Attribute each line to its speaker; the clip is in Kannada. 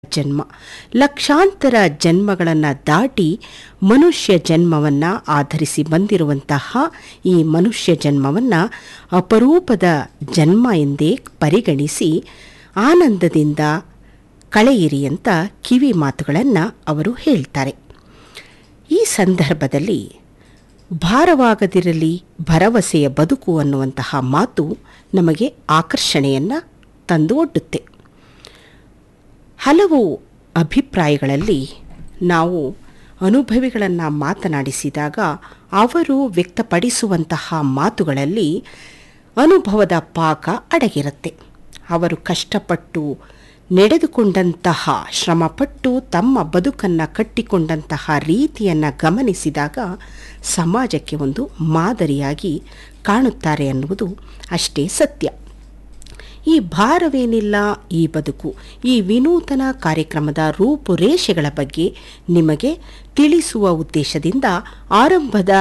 Speaker 1: ಜನ್ಮ ಲಕ್ಷಾಂತರ ಜನ್ಮಗಳನ್ನು ದಾಟಿ ಮನುಷ್ಯ ಜನ್ಮವನ್ನು ಆಧರಿಸಿ ಬಂದಿರುವಂತಹ ಈ ಮನುಷ್ಯ ಜನ್ಮವನ್ನು ಅಪರೂಪದ ಜನ್ಮ ಎಂದೇ ಪರಿಗಣಿಸಿ ಆನಂದದಿಂದ ಕಳೆಯಿರಿ ಅಂತ ಕಿವಿ ಮಾತುಗಳನ್ನು ಅವರು ಹೇಳ್ತಾರೆ ಈ ಸಂದರ್ಭದಲ್ಲಿ ಭಾರವಾಗದಿರಲಿ ಭರವಸೆಯ ಬದುಕು ಅನ್ನುವಂತಹ ಮಾತು ನಮಗೆ ಆಕರ್ಷಣೆಯನ್ನು ತಂದು ಒಡ್ಡುತ್ತೆ ಹಲವು ಅಭಿಪ್ರಾಯಗಳಲ್ಲಿ ನಾವು ಅನುಭವಿಗಳನ್ನು ಮಾತನಾಡಿಸಿದಾಗ ಅವರು ವ್ಯಕ್ತಪಡಿಸುವಂತಹ ಮಾತುಗಳಲ್ಲಿ ಅನುಭವದ ಪಾಕ ಅಡಗಿರುತ್ತೆ ಅವರು ಕಷ್ಟಪಟ್ಟು ನಡೆದುಕೊಂಡಂತಹ ಶ್ರಮಪಟ್ಟು ತಮ್ಮ ಬದುಕನ್ನು ಕಟ್ಟಿಕೊಂಡಂತಹ ರೀತಿಯನ್ನು ಗಮನಿಸಿದಾಗ ಸಮಾಜಕ್ಕೆ ಒಂದು ಮಾದರಿಯಾಗಿ ಕಾಣುತ್ತಾರೆ ಅನ್ನುವುದು ಅಷ್ಟೇ ಸತ್ಯ ಈ ಭಾರವೇನಿಲ್ಲ ಈ ಬದುಕು ಈ ವಿನೂತನ ಕಾರ್ಯಕ್ರಮದ ರೂಪುರೇಷೆಗಳ ಬಗ್ಗೆ ನಿಮಗೆ ತಿಳಿಸುವ ಉದ್ದೇಶದಿಂದ ಆರಂಭದ